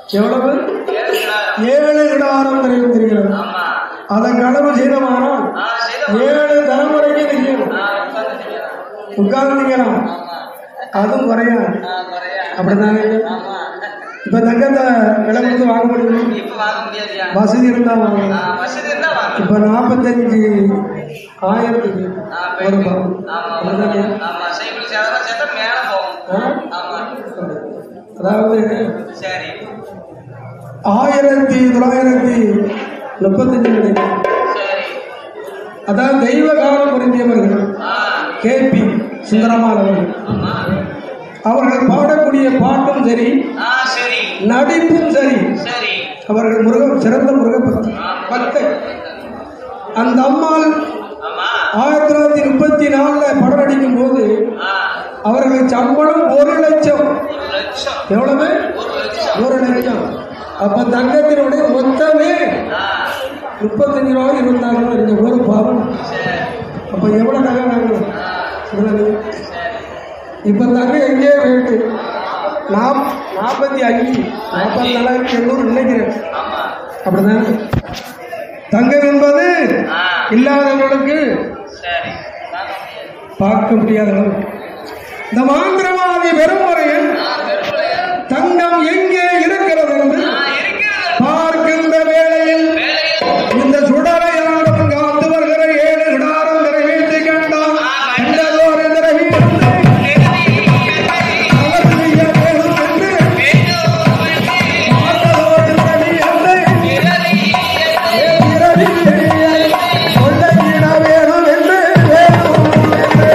எவ்வளவு ஏழு கிடாரம். ஏழு கிடாரம் தெரியும் தெரிகிறது ஆமா அதை கடமை செய்தமானால் ஆ, செய்த ஏழு தலைமுறைக்கு நிற்கும் ஆ, உட்கார்ந்து நிக்கலாம். உட்கார்ந்துக்கலாம் ஆமா அதுவும் குறையாது ஆ, குறையா. அப்படித்தானே ஆமா இப்ப தங்கத்தை விலை கொடுத்து வாங்க முடியுமா இப்ப வாங்க முடியாதுயா வசதி இருந்தா ஆ, வாங்கலாம் வசதி இருந்தா வாங்க இப்ப நாற்பத்தஞ்சு ஆயிரத்துக்கு ஆ, ஒரு போய்- பவுன் ஆமா அப்படிதானே? ஆமா சைக்கிள் சேதம் சேர்த்தா மேல போகும் ஆ? ஆமா அதாவது சரி ஆயிரத்தி தொள்ளாயிரத்தி முப்பத்தஞ்சு நினைக்கிறேன் சரி அதாவது தெய்வ காலம் பொருந்தியவர்கள் ஆ கே பி சுந்தரமால் அவர்கள் ஆமா அவர்கள் பாடக்கூடிய பாட்டும் சரி ஆ சரி நடிப்பும் சரி சரி அவர்கள் முருக சிறந்த முருக பக்தர் பக்தை அந்த அம்மாள் ஆமா ஆயிரத்தி தொள்ளாயிரத்தி முப்பத்தி நாலுல படம் நடிக்கும் போது ஆ அவர்களுக்கு சம்பளம் ஒரு லட்சம் ஒரு லட்சம் எவ்வளவு ஒரு லட்சம் ஒரு லட்சம் அப்ப தங்கத்தினுடைய மொத்தமே ஆ முப்பத்தஞ்சு ரூபா இருபத்தாறு ரூபா இருந்த ஒரு பாவம் சரி அப்ப எவ்வளவு நகை வாங்கணும் ஆ சொல்லுங்க. சரி இப்ப தங்க எங்கேயே ரேட்டு நாப் நாற்பத்தி அஞ்சு நாற்பத்தி நாலாயிரத்தி எண்ணூறு நினைக்கிறேன் ஆமா அப்படிதான் தங்கம் என்பது ஆ இல்லாதவர்களுக்கு சரி வாங்க முடியாது. பார்க்க முடியாத அளவு. இந்த மாந்திரவாதி பெரும் முறையில் ஆ பெருமையா தங்கம் எங்கே இருக்கிறது என்று ஆ இருக்கிறது பார்க்கின்ற வேளையில் வேலையில் இந்த சுடரை ஆடும் காத்து வருகிற ஏழு கிடாரம் நிறைவேற்றி கண்டான் கண்டதோர் இந்த ரவியத்தை அவர் செய்ய வேண்டும் என்று பார்த்ததோர் இந்த ரவியத்தை ஏன் இரவியை கொள்ளையிட வேணும் என்று வேணும் என்று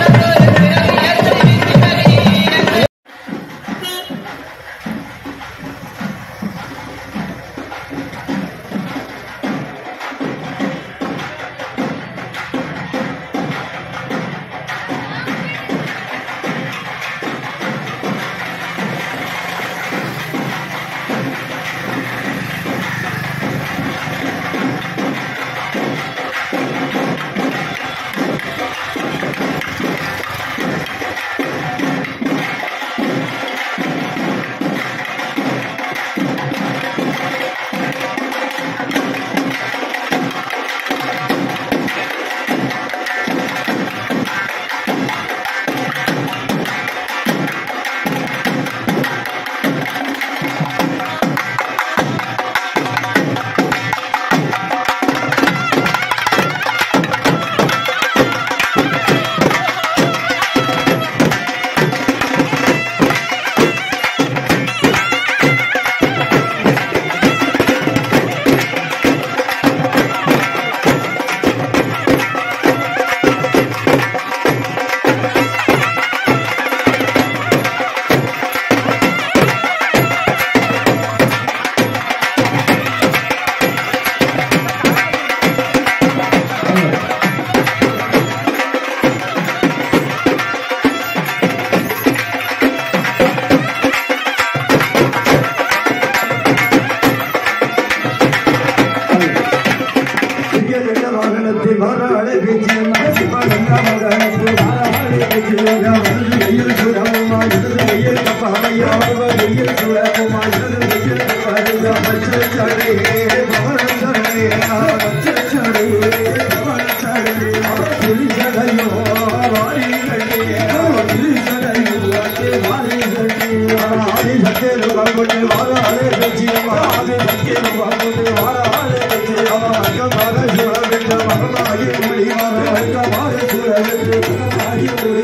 வாகனத்தில் வாராளை பேச்சு மனசு பழங்க மகனத்தில் வாராளை பேச்சு வெயில் சுரமுமா இடது வெயில் கப்பாமையா வெயில் சுரமுமா இடது வெயில் கப்பாமையா பச்சை சடை பவனம் சடை பச்சை சடை பவனம் சடை புலி சடையோ வாரி கட்டி புலி சடையோ வாரி கட்டி ஆதி சத்தேரு வாங்கொண்டு வாராளை பேச்சு ஆதி சத்தேரு வாங்கொண்டு வாராளை பேச்சு அங்கமாக சுரவிட்டு மகனாகி மொழி அங்கமாக சுரவிட்டு மகனாகி மொழி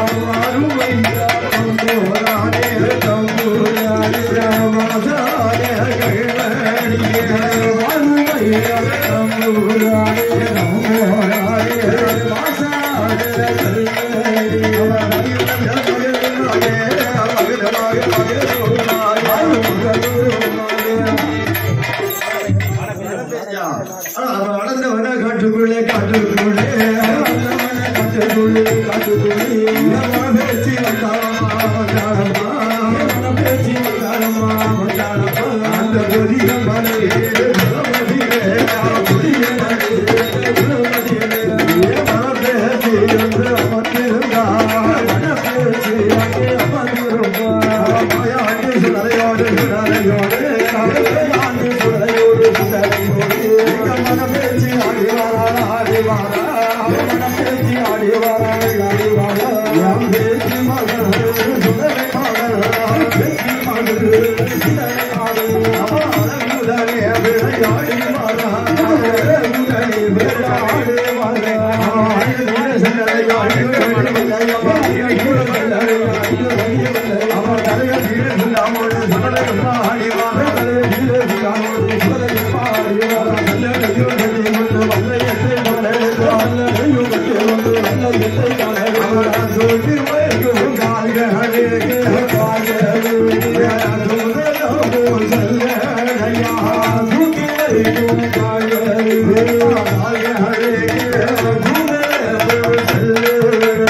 அருமையா தம்புரானே தம்புரானே ராமசானே கைவடியே அருமையா தம்புரானே தம்புரானே ராமசானே வளர்ந்தவன காட்டுக்குள்ளே காட்டுக்குள்ளே வளர்ந்தவன காட்டுக்குள்ளே காட்டுக்குள்ளே பேச்சு வந்தாரம்மா பேச்சு வந்தாரம்மா அந்த பெரிய மலையே புலமதியே புரிய பேச்சு என்று அமர்ந்திருந்தார் பேச்சு அங்கே அமர்ந்திருந்தார் மாயாண்டி சுடலையோடு சுடலையோடு ஆண்டு சுடலையோடு சுடலையோடு எங்க மனப்பேச்சு ஆடி வாரா ஆடி வாரா மனப்பேச்சு ஆடி வாரா ஆடி வாரா என் பேச்சு மகள் சுடலை மகள் பேச்சு மகள் சுடலை மகள் அவன் முதலே விளையாடி வாரா முதலே விளையாடி வாரா ஆடி சுடலை ஆடி அவன் தலையை கீழே சொல்லாமல் சுடலை ஆடி வாரா தலையை கீழே சொல்லாமல் சுடலை ஆடி வாரா நல்ல கையோ கட்டி கொண்டு வல்ல எத்தை காணெடுத்து வல்ல கையோ கட்டி கொண்டு வல்ல எத்தை காணெடுத்து அவன் சொல்லி வைக்கும் கால்களுக்கு கால்களுக்கு தூதலோ செல்ல ஐயா தூக்கி வைக்கும் கால்களுக்கு கால்களுக்கு தூதலோ செல்ல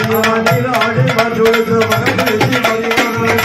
ஆடி மற்றொரு மனதில் பதிவான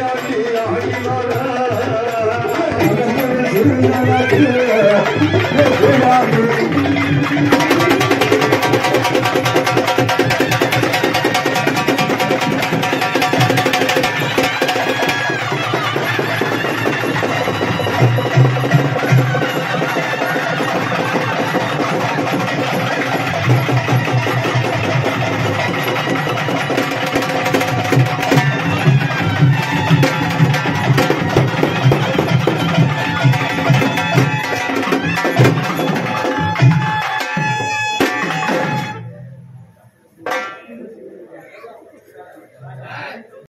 ஆடி